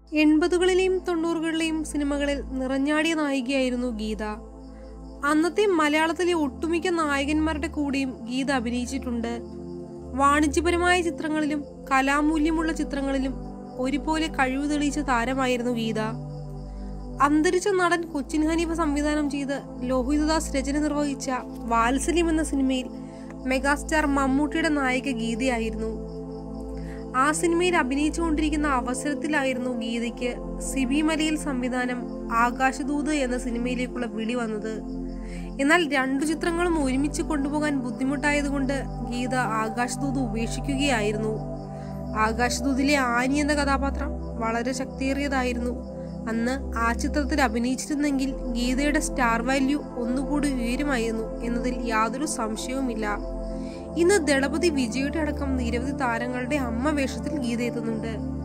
എൺപതുകളിലെയും തൊണ്ണൂറുകളിലെയും സിനിമകളിൽ നിറഞ്ഞാടിയ നായികയായിരുന്നു ഗീത അന്നത്തെ മലയാളത്തിലെ ഒട്ടുമിക്ക നായകന്മാരുടെ കൂടെയും ഗീത അഭിനയിച്ചിട്ടുണ്ട് വാണിജ്യപരമായ ചിത്രങ്ങളിലും കലാമൂല്യമുള്ള ചിത്രങ്ങളിലും ഒരുപോലെ കഴിവ് തെളിയിച്ച താരമായിരുന്നു ഗീത അന്തരിച്ച നടൻ കൊച്ചിൻ ഹനീഫ സംവിധാനം ചെയ്ത് ലോഹിതദാസ് രചന നിർവഹിച്ച വാത്സല്യം എന്ന സിനിമയിൽ മെഗാസ്റ്റാർ മമ്മൂട്ടിയുടെ നായിക ഗീതയായിരുന്നു ആ സിനിമയിൽ അഭിനയിച്ചുകൊണ്ടിരിക്കുന്ന അവസരത്തിലായിരുന്നു ഗീതയ്ക്ക് സിബി മലയിൽ സംവിധാനം ആകാശദൂത് എന്ന സിനിമയിലേക്കുള്ള വിളി വന്നത് എന്നാൽ രണ്ടു ചിത്രങ്ങളും ഒരുമിച്ച് കൊണ്ടുപോകാൻ ബുദ്ധിമുട്ടായതുകൊണ്ട് ഗീത ആകാശദൂത് ഉപേക്ഷിക്കുകയായിരുന്നു ആകാശദൂതിലെ ആനി എന്ന കഥാപാത്രം വളരെ ശക്തിയേറിയതായിരുന്നു അന്ന് ആ ചിത്രത്തിൽ അഭിനയിച്ചിരുന്നെങ്കിൽ ഗീതയുടെ സ്റ്റാർ വാല്യൂ ഒന്നുകൂടി ഉയരുമായിരുന്നു എന്നതിൽ യാതൊരു സംശയവുമില്ല ഇന്ന് ദളപതി വിജയുടെ അടക്കം നിരവധി താരങ്ങളുടെ അമ്മ വേഷത്തിൽ ഗീത എത്തുന്നുണ്ട്